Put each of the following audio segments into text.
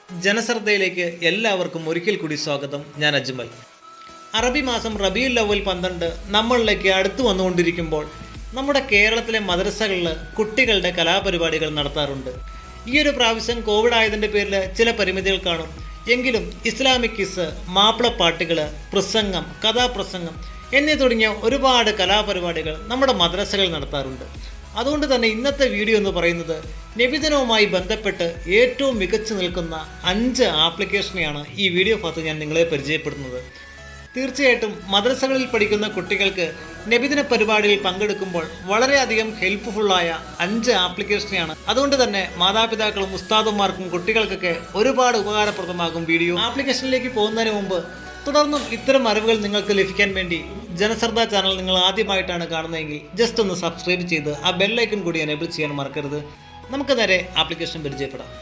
ജനശ്രദ്ധയിലേക്ക് എല്ലാവർക്കും ഒരിക്കൽ കൂടി സ്വാഗതം ഞാൻ അജ്മൽ അറബി മാസം റബിയുൽ അവൽ പന്ത്രണ്ട് നമ്മളിലേക്ക് അടുത്തു വന്നുകൊണ്ടിരിക്കുമ്പോൾ നമ്മുടെ കേരളത്തിലെ മദ്രസകളിൽ കുട്ടികളുടെ കലാപരിപാടികൾ നടത്താറുണ്ട് ഈ ഒരു പ്രാവശ്യം കോവിഡ് ആയതിൻ്റെ പേരിൽ ചില പരിമിതികൾ കാണും എങ്കിലും ഇസ്ലാമിക് കിസ് മാപ്പിളപ്പാട്ടുകൾ പ്രസംഗം കഥാപ്രസംഗം എന്നീ തുടങ്ങിയ ഒരുപാട് കലാപരിപാടികൾ നമ്മുടെ മദ്രസകൾ നടത്താറുണ്ട് അതുകൊണ്ട് തന്നെ ഇന്നത്തെ വീഡിയോ എന്ന് പറയുന്നത് നബിദിനവുമായി ബന്ധപ്പെട്ട് ഏറ്റവും മികച്ചു നിൽക്കുന്ന അഞ്ച് ആപ്ലിക്കേഷനെയാണ് ഈ വീഡിയോ ഭാഗത്ത് ഞാൻ നിങ്ങളെ പരിചയപ്പെടുത്തുന്നത് തീർച്ചയായിട്ടും മദ്രസകളിൽ പഠിക്കുന്ന കുട്ടികൾക്ക് നബിദിന പരിപാടിയിൽ പങ്കെടുക്കുമ്പോൾ വളരെയധികം ഹെൽപ്ഫുള്ളായ അഞ്ച് ആപ്ലിക്കേഷനെയാണ് അതുകൊണ്ട് തന്നെ മാതാപിതാക്കളും ഉസ്താദുമാർക്കും കുട്ടികൾക്കൊക്കെ ഒരുപാട് ഉപകാരപ്രദമാകും വീഡിയോ ആപ്ലിക്കേഷനിലേക്ക് പോകുന്നതിന് മുമ്പ് തുടർന്നും ഇത്തരം അറിവുകൾ നിങ്ങൾക്ക് ലഭിക്കാൻ വേണ്ടി ജനശ്രദ്ധ ചാനൽ നിങ്ങൾ ആദ്യമായിട്ടാണ് കാണുന്നതെങ്കിൽ ജസ്റ്റ് ഒന്ന് സബ്സ്ക്രൈബ് ചെയ്ത് ആ ബെല്ലൈക്കൺ കൂടി എനേബിൾ ചെയ്യാൻ മറക്കരുത് നമുക്ക് നേരെ ആപ്ലിക്കേഷൻ പരിചയപ്പെടാം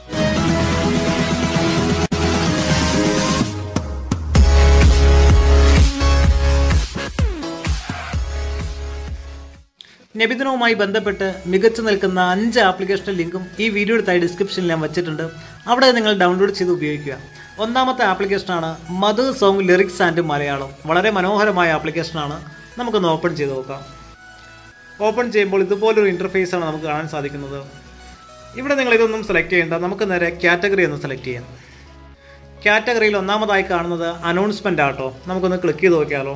നബിദിനവുമായി ബന്ധപ്പെട്ട് മികച്ചു നിൽക്കുന്ന അഞ്ച് ആപ്ലിക്കേഷൻ്റെ ലിങ്കും ഈ വീഡിയോയുടെ താഴെ ഡിസ്ക്രിപ്ഷനിൽ ഞാൻ വെച്ചിട്ടുണ്ട് അവിടെ നിങ്ങൾ ഡൗൺലോഡ് ചെയ്ത് ഉപയോഗിക്കുക ഒന്നാമത്തെ ആപ്ലിക്കേഷനാണ് Madhu song lyrics and Malayalam വളരെ മനോഹരമായ ആപ്ലിക്കേഷനാണ് നമുക്കൊന്ന് ഓപ്പൺ ചെയ്ത് നോക്കാം ഓപ്പൺ ചെയ്യുമ്പോൾ ഇതുപോലൊരു ഇൻ്റർഫേസ് ആണ് നമുക്ക് കാണാൻ സാധിക്കുന്നത് ഇവിടെ നിങ്ങൾ ഇതൊന്നും സെലക്ട് ചെയ്യേണ്ട നമുക്ക് നേരെ കാറ്റഗറി ഒന്ന് സെലക്ട് ചെയ്യാം കാറ്റഗറിയിൽ ഒന്നാമതായി കാണുന്നത് അനൗൺസ്മെൻ്റ് ആട്ടോ നമുക്കൊന്ന് ക്ലിക്ക് ചെയ്ത് നോക്കിയാലോ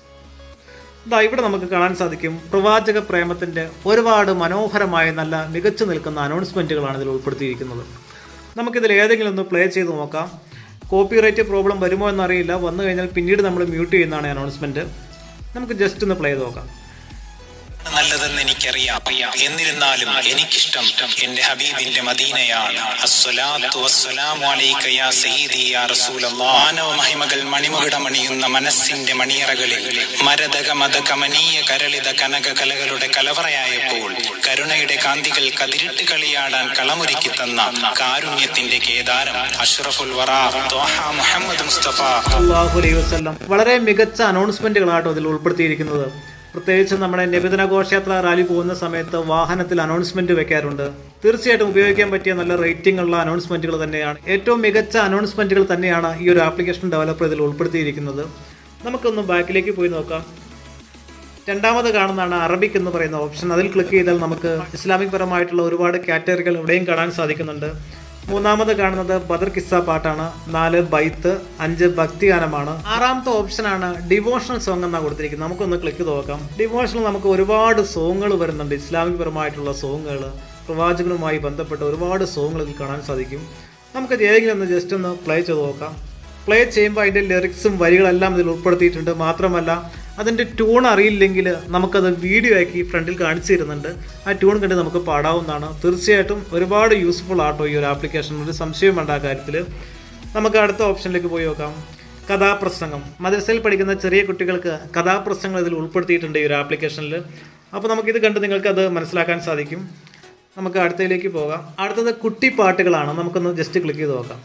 ഇതാ ഇവിടെ നമുക്ക് കാണാൻ സാധിക്കും പ്രവാചക പ്രേമത്തിൻ്റെ ഒരുപാട് മനോഹരമായ നല്ല മികച്ചു നിൽക്കുന്ന അനൗൺസ്മെൻറ്റുകളാണ് ഇതിൽ ഉൾപ്പെടുത്തിയിരിക്കുന്നത് നമുക്കിതിൽ ഏതെങ്കിലും ഒന്ന് പ്ലേ ചെയ്ത് നോക്കാം കോപ്പിറൈറ്റ് പ്രോബ്ലം വരുമോ എന്നറിയില്ല വന്നു കഴിഞ്ഞാൽ പിന്നീട് നമ്മൾ മ്യൂട്ട് ചെയ്യുന്നതാണ് അനൗൺസ്മെൻറ്റ് നമുക്ക് ജസ്റ്റ് ഒന്ന് പ്ലേ ചെയ്ത് നോക്കാം നല്ലതെന്ന് എനിക്കറിയാം എന്നിരുന്നാലും എനിക്കിഷ്ടം എന്റെ ഹബീബിന്റെ മദീനയാണ് അസ്സലാത്തു വസ്സലാമു അലൈക യാ സയ്യിദി യാ റസൂലല്ലാഹ് മാനവ മഹിമകൾ മണിമുകിടമണിയുന്ന മനസ്സിന്റെ മണിയറകളിൽ മരതക മത കമനീയ കരളിത കനക കലകളുടെ കലവറയായപ്പോൾ കരുണയുടെ കാന്തികൾ കതിരിട്ട് കളിയാടാൻ കളമൊരുക്കി തന്ന കാരുണ്യത്തിന്റെ കേദാരം അഷ്റഫുൽ വറ ത്വാഹ മുഹമ്മദ് മുസ്തഫ അള്ളാഹു അലൈഹി വസല്ലം വളരെ മികച്ച അനൗൺസ്മെന്റുകളാട്ടോ ഇതിൽ ഉൾപ്പെടുത്തിയിരിക്കുന്നത് പ്രത്യേകിച്ച് നമ്മുടെ നബിദിന ഘോഷയാത്ര റാലി പോകുന്ന സമയത്ത് വാഹനത്തിൽ അനൗൺസ്മെന്റ് വെക്കാറുണ്ട് തീർച്ചയായിട്ടും ഉപയോഗിക്കാൻ പറ്റിയ നല്ല റേറ്റിംഗ് ഉള്ള അനൗൺസ്മെന്റുകൾ തന്നെയാണ് ഏറ്റവും മികച്ച അനൗൺസ്മെന്റുകൾ തന്നെയാണ് ഈ ഒരു ആപ്ലിക്കേഷൻ ഡെവലപ്പർ ഇതിൽ ഉൾപ്പെടുത്തിയിരിക്കുന്നത് നമുക്കൊന്ന് ബാക്കിലേക്ക് പോയി നോക്കാം രണ്ടാമത് കാണുന്നതാണ് അറബിക് എന്ന് പറയുന്ന ഓപ്ഷൻ അതിൽ ക്ലിക്ക് ചെയ്താൽ നമുക്ക് ഇസ്ലാമിക് പരമായിട്ടുള്ള ഒരുപാട് കാറ്റഗറികൾ ഇവിടെയും കാണാൻ സാധിക്കുന്നുണ്ട് മൂന്നാമത് കാണുന്നത് ബദർ കിസ്സ പാട്ടാണ് നാല് ബൈത്ത് അഞ്ച് ഭക്തിഗാനമാണ് ആറാമത്തെ ഓപ്ഷനാണ് ഡിവോഷണൽ സോങ് എന്നാണ് കൊടുത്തിരിക്കുന്നത് നമുക്കൊന്ന് ക്ലിക്ക് നോക്കാം ഡിവോഷണൽ നമുക്ക് ഒരുപാട് സോങ്ങുകൾ വരുന്നുണ്ട് ഇസ്ലാമിക് പരമായിട്ടുള്ള സോങ്ങുകൾ പ്രവാചകനുമായി ബന്ധപ്പെട്ട ഒരുപാട് സോങ്ങുകൾ ഇതിൽ കാണാൻ സാധിക്കും നമുക്ക് ഏതെങ്കിലും ഒന്ന് ജസ്റ്റ് ഒന്ന് പ്ലേ ചെയ്ത് നോക്കാം പ്ലേ ചെയ്യുമ്പോൾ അതിൻ്റെ ലിറിക്സും വരികളെല്ലാം ഇതിൽ ഉൾപ്പെടുത്തിയിട്ടുണ്ട് മാത്രമല്ല അതിൻ്റെ ട്യൂൺ അറിയില്ലെങ്കിൽ നമുക്കത് വീഡിയോ ആക്കി ഫ്രണ്ടിൽ കാണിച്ചു തരുന്നുണ്ട് ആ ട്യൂൺ കണ്ട് നമുക്ക് പാടാവുന്നതാണ് തീർച്ചയായിട്ടും ഒരുപാട് യൂസ്ഫുൾ ആട്ടോ ഈ ഒരു ആപ്ലിക്കേഷൻ ഒരു സംശയം വേണ്ട ആ കാര്യത്തിൽ നമുക്ക് അടുത്ത ഓപ്ഷനിലേക്ക് പോയി നോക്കാം കഥാപ്രസംഗം മദ്രസയിൽ പഠിക്കുന്ന ചെറിയ കുട്ടികൾക്ക് കഥാപ്രസംഗങ്ങൾ ഇതിൽ ഉൾപ്പെടുത്തിയിട്ടുണ്ട് ഈ ഒരു ആപ്ലിക്കേഷനിൽ അപ്പോൾ നമുക്കിത് കണ്ട് നിങ്ങൾക്ക് അത് മനസ്സിലാക്കാൻ സാധിക്കും നമുക്ക് അടുത്തതിലേക്ക് പോകാം അടുത്തത് കുട്ടിപ്പാട്ടുകളാണ് നമുക്കൊന്ന് ജസ്റ്റ് ക്ലിക്ക് ചെയ്ത് നോക്കാം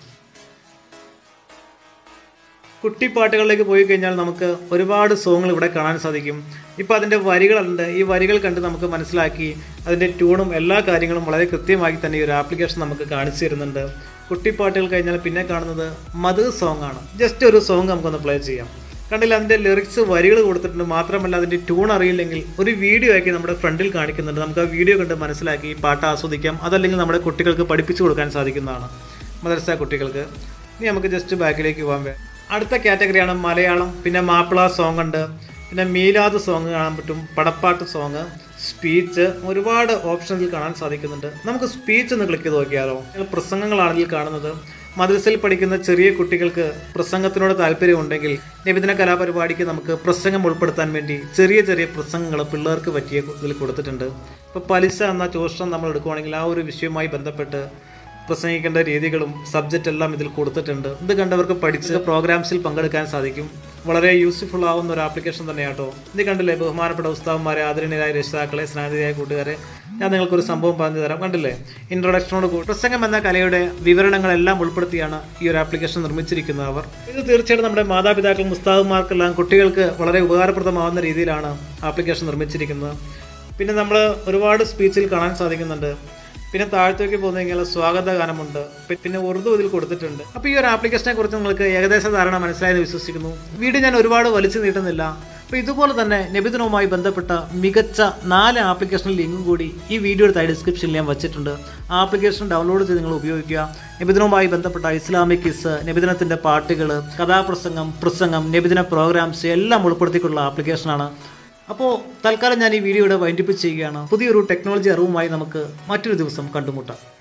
കുട്ടിപ്പാട്ടുകളിലേക്ക് പോയി കഴിഞ്ഞാൽ നമുക്ക് ഒരുപാട് സോങ്ങുകൾ ഇവിടെ കാണാൻ സാധിക്കും ഇപ്പോൾ അതിൻ്റെ വരികളുണ്ട് ഈ വരികൾ കണ്ട് നമുക്ക് മനസ്സിലാക്കി അതിൻ്റെ ട്യൂണും എല്ലാ കാര്യങ്ങളും വളരെ കൃത്യമായി തന്നെ ഈ ഒരു ആപ്ലിക്കേഷൻ നമുക്ക് കാണിച്ചു തരുന്നുണ്ട് കുട്ടിപ്പാട്ടുകൾ കഴിഞ്ഞാൽ പിന്നെ കാണുന്നത് മധു സോങ് ആണ് ജസ്റ്റ് ഒരു സോങ് നമുക്കൊന്ന് പ്ലേ ചെയ്യാം കണ്ടില്ല അതിൻ്റെ ലിറിക്സ് വരികൾ കൊടുത്തിട്ടുണ്ട് മാത്രമല്ല അതിൻ്റെ ട്യൂൺ അറിയില്ലെങ്കിൽ ഒരു വീഡിയോ ആക്കി നമ്മുടെ ഫ്രണ്ടിൽ കാണിക്കുന്നുണ്ട് നമുക്ക് ആ വീഡിയോ കണ്ട് മനസ്സിലാക്കി പാട്ട് ആസ്വദിക്കാം അതല്ലെങ്കിൽ നമ്മുടെ കുട്ടികൾക്ക് പഠിപ്പിച്ചു കൊടുക്കാൻ സാധിക്കുന്നതാണ് മദർസ കുട്ടികൾക്ക് ഇനി നമുക്ക് ജസ്റ്റ് ബാക്കിലേക്ക് പോകാൻ വേ അടുത്ത കാറ്റഗറിയാണ് മലയാളം പിന്നെ മാപ്പിള സോങ് ഉണ്ട് പിന്നെ മീലാദ് സോങ് കാണാൻ പറ്റും പടപ്പാട്ട് സോങ് സ്പീച്ച് ഒരുപാട് ഓപ്ഷനിൽ കാണാൻ സാധിക്കുന്നുണ്ട് നമുക്ക് സ്പീച്ച് ഒന്ന് ക്ലിക്ക് ചെയ്ത് നോക്കിയാലോ പ്രസംഗങ്ങളാണ് ഇതിൽ കാണുന്നത് മദ്രസയിൽ പഠിക്കുന്ന ചെറിയ കുട്ടികൾക്ക് പ്രസംഗത്തിനോട് താല്പര്യമുണ്ടെങ്കിൽ നബിദിന കലാപരിപാടിക്ക് നമുക്ക് പ്രസംഗം ഉൾപ്പെടുത്താൻ വേണ്ടി ചെറിയ ചെറിയ പ്രസംഗങ്ങൾ പിള്ളേർക്ക് പറ്റിയ ഇതിൽ കൊടുത്തിട്ടുണ്ട് ഇപ്പോൾ പലിശ എന്ന ചൂഷണം നമ്മൾ എടുക്കുവാണെങ്കിൽ ആ ഒരു വിഷയവുമായി ബന്ധപ്പെട്ട് പ്രസംഗിക്കേണ്ട രീതികളും സബ്ജക്റ്റ് എല്ലാം ഇതിൽ കൊടുത്തിട്ടുണ്ട് ഇത് കണ്ടവർക്ക് പഠിച്ച് പ്രോഗ്രാംസിൽ പങ്കെടുക്കാൻ സാധിക്കും വളരെ യൂസ്ഫുൾ ആവുന്ന ഒരു ആപ്ലിക്കേഷൻ തന്നെയാട്ടോ ഇത് കണ്ടില്ലേ ബഹുമാനപ്പെട്ട ഉസ്താവന്മാരെ ആദരണീയരായ രക്ഷിതാക്കളെ സ്നേഹിതരായ കൂട്ടുകാരെ ഞാൻ നിങ്ങൾക്കൊരു സംഭവം പറഞ്ഞു തരാം കണ്ടില്ലേ ഇൻട്രൊഡക്ഷനോട് കൂടി പ്രസംഗം എന്ന കലയുടെ വിവരണങ്ങളെല്ലാം ഉൾപ്പെടുത്തിയാണ് ഈ ഒരു ആപ്ലിക്കേഷൻ നിർമ്മിച്ചിരിക്കുന്നത് അവർ ഇത് തീർച്ചയായിട്ടും നമ്മുടെ മാതാപിതാക്കളും ഉസ്താദുമാർക്കെല്ലാം കുട്ടികൾക്ക് വളരെ ഉപകാരപ്രദമാവുന്ന രീതിയിലാണ് ആപ്ലിക്കേഷൻ നിർമ്മിച്ചിരിക്കുന്നത് പിന്നെ നമ്മൾ ഒരുപാട് സ്പീച്ചിൽ കാണാൻ സാധിക്കുന്നുണ്ട് പിന്നെ താഴത്തേക്ക് പോകുന്ന കഴിഞ്ഞാൽ സ്വാഗത ഗാനമുണ്ട് പി- പിന്നെ ഉറുദു ഇതിൽ കൊടുത്തിട്ടുണ്ട് അപ്പോൾ ഈ ഒരു ആപ്ലിക്കേഷനെ കുറിച്ച് നിങ്ങൾക്ക് ഏകദേശ ധാരണ മനസ്സിലായെന്ന് വിശ്വസിക്കുന്നു വീഡിയോ ഞാൻ ഒരുപാട് വലിച്ചു നീട്ടുന്നില്ല അപ്പോൾ ഇതുപോലെ തന്നെ നബിദിനവുമായി ബന്ധപ്പെട്ട മികച്ച നാല് ആപ്ലിക്കേഷൻ ലിങ്കും കൂടി ഈ വീഡിയോയുടെ താഴെ ഡിസ്ക്രിപ്ഷനിൽ ഞാൻ വെച്ചിട്ടുണ്ട് ആ ആപ്ലിക്കേഷൻ ഡൗൺലോഡ് ചെയ്ത് നിങ്ങൾ ഉപയോഗിക്കുക നബിദിനവുമായി ബന്ധപ്പെട്ട ഇസ്ലാമിക് കിസ് നബിദിനത്തിൻ്റെ പാട്ടുകൾ കഥാപ്രസംഗം പ്രസംഗം നബിദിന പ്രോഗ്രാംസ് എല്ലാം ഉൾപ്പെടുത്തിയിട്ടുള്ള ആപ്ലിക്കേഷനാണ് അപ്പോൾ തൽക്കാലം ഞാൻ ഈ വീഡിയോയുടെ വൈൻഡിപ്പ് ചെയ്യുകയാണ് പുതിയൊരു ടെക്നോളജി അറിവുമായി നമുക്ക് മറ്റൊരു ദിവസം കണ്ടുമുട്ടാം